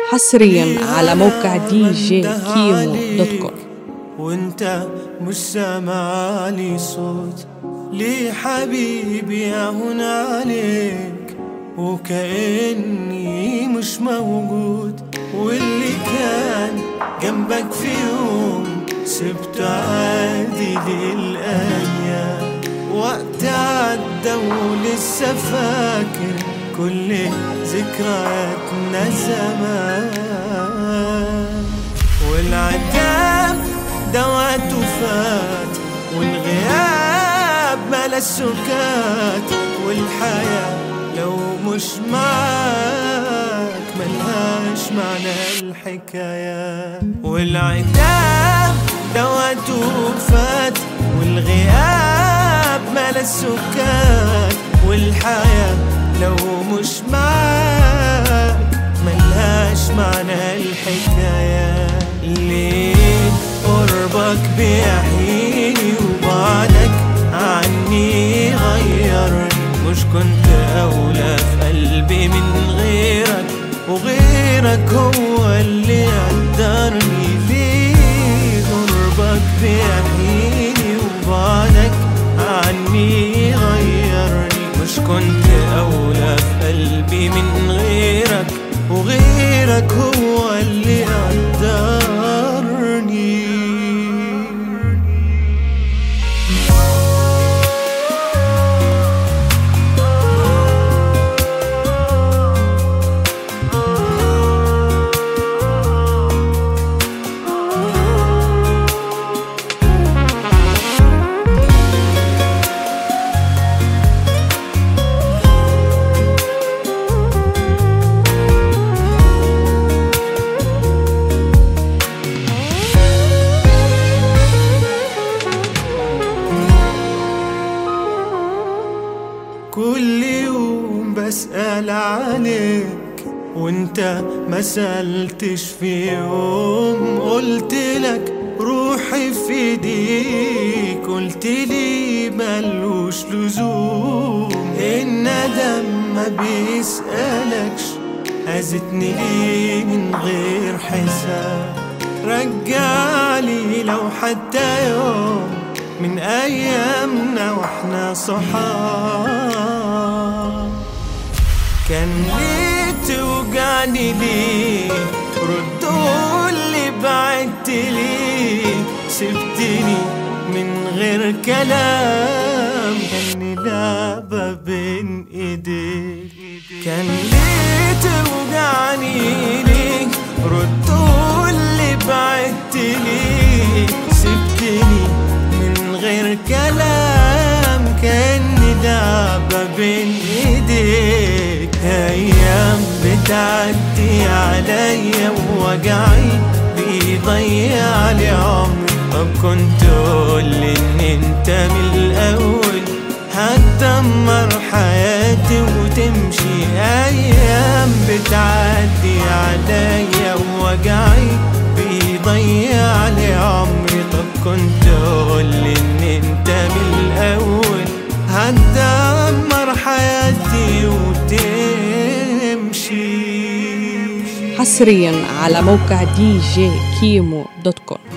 حصريا على موقع دي جي كيمو دوت كوم وانت مش سامع لي صوت ليه حبيبي يا هنالك وكأني مش موجود واللي كان جنبك في يوم سبته عادي للأيام وقت عدى ولسه فاكر كل ذكرياتنا زمان والعتاب دواته فات والغياب ملا السكات والحياة لو مش معاك ملهاش معنى الحكاية والعتاب دواته فات والغياب ملا السكات والحياة لو مش معاك ملهاش معنى الحكاية ليه قربك بيحييني وبعدك عني غيرني مش كنت أولى في قلبي من غيرك وغيرك هو اللي قدرني ليه قربك بيحييني وبعدك عني غيرني مش كنت أولى في قلبي من غيرك وغيرك هو اللي قدرني كل يوم بسأل عليك وانت ما سألتش في يوم قلت لك روحي في ايديك قلت لي ملوش لزوم الندم ما بيسألكش أذتني ليه من غير حساب رجعلي لو حتى يوم من أيامنا واحنا صحاب كان ليه توجعني ليه ردوا اللي بعدت ليه سبتني من غير كلام كان لعبة بين ايديك كان ليه توجعني ليه ردوا اللي بعدت ليه سبتني من غير كلام كأني لعبة بين ايديك ايام بتعدي عليا ووجعي بيضيع لي عمري طب كنت قولي ان انت من الاول هتدمر حياتي وتمشي ايام بتعدي عليا ووجعي بيضيع لي عمري طب كنت قولي ان انت من الاول هتدمر حياتي وتمشي حصريا على موقع دي جي كيمو دوت كوم